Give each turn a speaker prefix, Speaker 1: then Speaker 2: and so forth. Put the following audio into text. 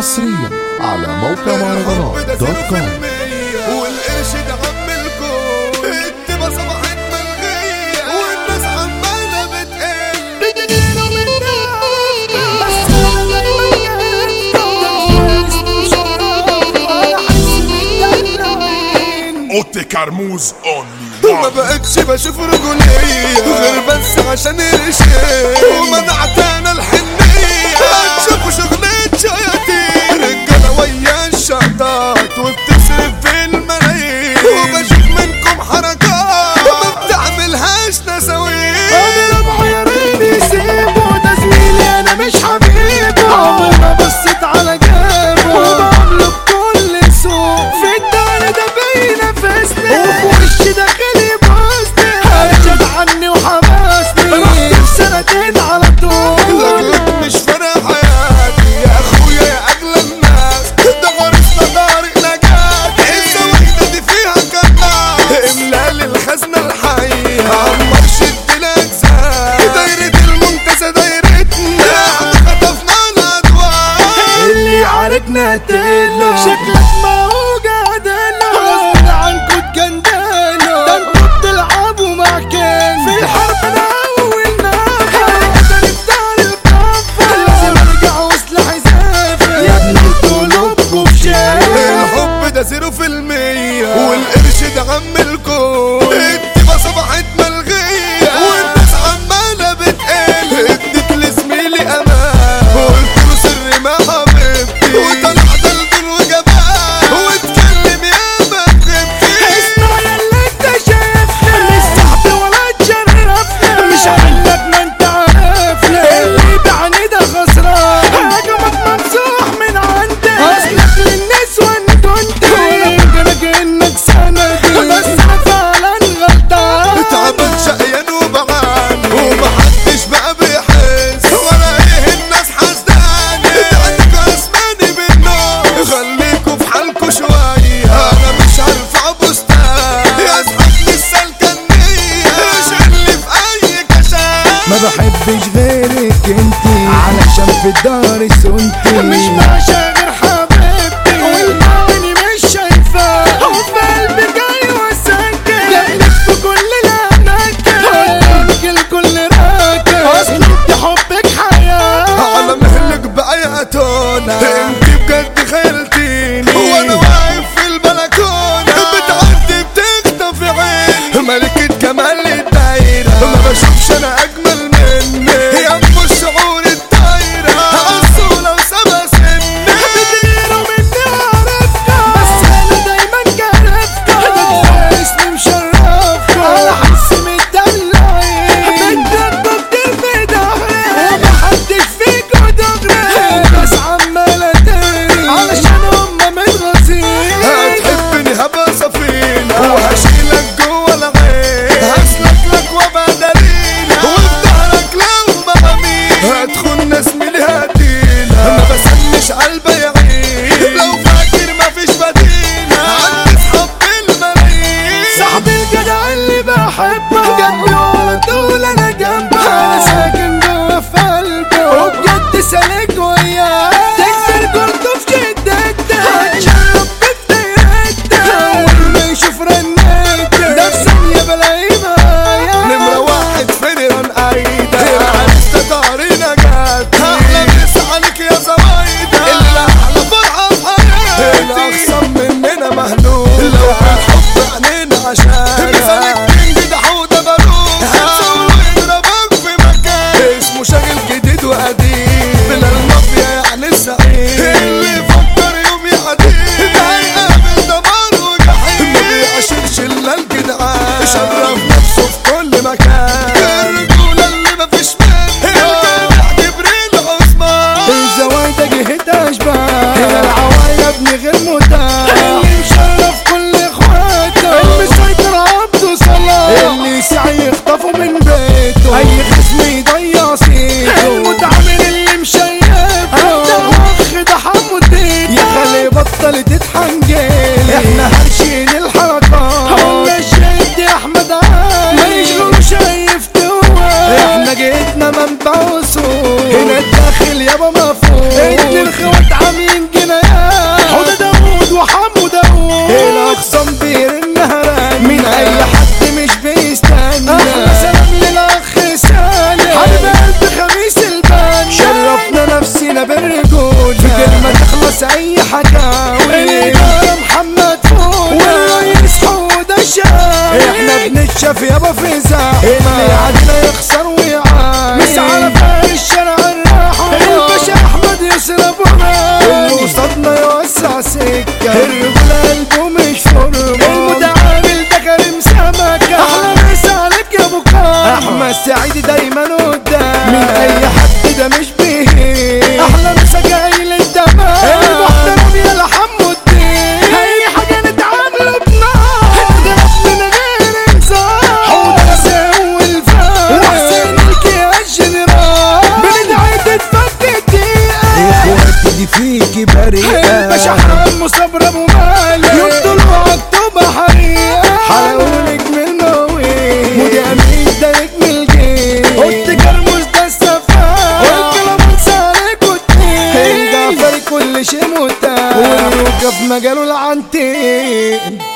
Speaker 1: حصريا على موقع مهرجانات دوت كوم
Speaker 2: والقرش ده عم الكون التبا صبحت ملغية والناس عمالة بتقل
Speaker 3: اوتي كرموز اونلي
Speaker 2: وما بقتش بشوف رجولية غير بس عشان الشيء ومنعت انا الحنية هتشوفوا شغلة شياطين رجالة ويا الشطات وبتصرف في الملايين وبشوف منكم حركات ما بتعملهاش نساوين
Speaker 4: انا لما عيرين يسيبه ده زميلي انا مش حبيبه عمري ما بصيت على جيبه وبعمله بكل سوق في الدار ده بينافسني وفي وشي داخل يبوسني هرجع عني وحماسني رحت في سنتين على طول
Speaker 2: لك مش فارق حياتي يا اخويا يا اغلى الناس ده غرسنا طارق نجاتي الزواجدة دي فيها كنات املال الخزنة الحية عمر شد الاجزاء دايرة المنتزه دايرتنا احنا خطفنا الادوار
Speaker 4: اللي يعاركنا تقله شكلك ما هو قادله غصب عنكوا تجندله ده انتوا بتلعبوا مع كان في الحرب انا اول نافع ده بتاع الكفه لازم ارجع وسلاحي زافر يا ابني قلوبكوا بشاي
Speaker 2: الحب ده زيرو في المية والقرش ده عم الكون التبا صبحت ملغية والناس عمالة بتقل اديت لزميلي امان وقلت له سر ما حبيبتي وطلع دلدل وجبان واتكلم يا ما تغبتي
Speaker 4: اسمع يلا انت شايفني مش صاحبي ولا تشرفني مش عنك ما انت عارفني اللي بعني ده خسران هجمك ممسوح من عندي اصلك للناس وانت انت ولا فاكرك انك سندي بس انا فعلا غلطان
Speaker 2: تعبان شقيان وبعان ومحدش بقى بيحس ولا ايه الناس حسداني تعالوا اسماني بالنار خليكوا في حالكوا شوية انا مش هرفع بستان يا اصحابي السلكنية شيلني في اي كشاف
Speaker 4: ما بحبش غيرك انتي علشان في الدار سنتي مش ماشية غير حبيبتي والمعني مش شايفاه وفي قلبي جاي وساكن جايلك في كل الاماكن قدامك الكل راكن اصل انت حبك حياة
Speaker 2: على مهلك بقى يا تونا انت بجد خيلتيني وانا واقف في البلكونة بتعدي بتخطف عيني ملكة جمال الدايرة ما بشوفش انا اجمل مني يا ام الشعور الدايرة عالصولة وسما سني
Speaker 4: بتغيروا مني عرفتها بس انا دايما كرفتها اسمي مشرفكم انا حاسس متدلعين بتدبوا كتير في ظهري ومحدش فيكوا دغري الناس عمالة تاني علشان هما متغاظين
Speaker 2: هتحبني هبقى سفينة وهشيلك جوه العين هسلك لك وابقى دليلة وفي ظهرك لو مغامير هتخون ناس من هدينا ما بسمش قلبي يعين لو فاكر مفيش بديلة عندي صحاب بالملايين
Speaker 4: صاحبي الجدع اللي بحبه جنبي ولا طول انا جنبه انا ساكن جوه في قلبه وبجد سالك وياه تكسر جرده في شدته هتشرب بفتيرته اول ما يشوف رنته ده في ثانيه بلاقيه معايا
Speaker 2: نمرة واحد فريران ايدا العريس ده طارينا جات احلى مسا عليك يا زوايدا اللي احلى فرحة في حياتي الاخصم مننا مهلوك لو بالحب عنينا عشان مثالك كينج ده حوده باروك هتسوي يضربك في مكان اسمه شاغل جديد وقديم بلا المافيا يعني السعيد اللي يفكر يوم يعدي ده هيقابل دمار وجحيم ما بيعاشرش الا الجدعان شرف نفسه في كل مكان الرجولة اللي مفيش منها الجدع جبريل عثمان
Speaker 4: الزوايدة جهت اشباه هنا العوايا ابن غير متاح اللي مشرف كل اخواته المسيطر عبده صلاح اللي يسعى يخطفه من بيته اي خصم يضيع سيته المتعامل اللي مشيفه الدغوخ ده حمودين يا خلي بطل تتحن جيلي احنا هرشين الحركات والله شد يا احمد علي ما يشغلوا شايف توه احنا جيتنا منبع وصول هنا الداخل يابا مفهوم اتنين اخوات عاملين في كلمة تخلص اي حكاوي الإدارة محمد فوق والرئيس حودة الشاوي احنا بنتشاف يابا في زحمة اللي عدنا يخسر ويعاني مش على فارق الشارع الراحة الباشا احمد يسرب وناي قصادنا يوسع سكة الرجولة قلبه مش فرمة المتعامل ده كريم سمكة احلى مسا عليك يا ابو كار احمد سعيد دايما قدام من اي حد ده مش بيه احلى مسا جاي للدمار المحترم يا لحم الدين اي حاجة نتعامل بنار نضرب من غير انذار حوض سوي الفار وحسين الكي الجنرال بندعي تتفك الدقيقة
Speaker 2: اخواتي دي فيكي بريئة
Speaker 4: الباشا حرام صبر ابو مالك يفضلوا عالطوبة حريقة حلاولك من المويه ودي امين ده نجم الجيل قلت كرموز ده السفاح والكلام عليك والتين الجعفري كل شيء متاح والروكة في مجاله العنتين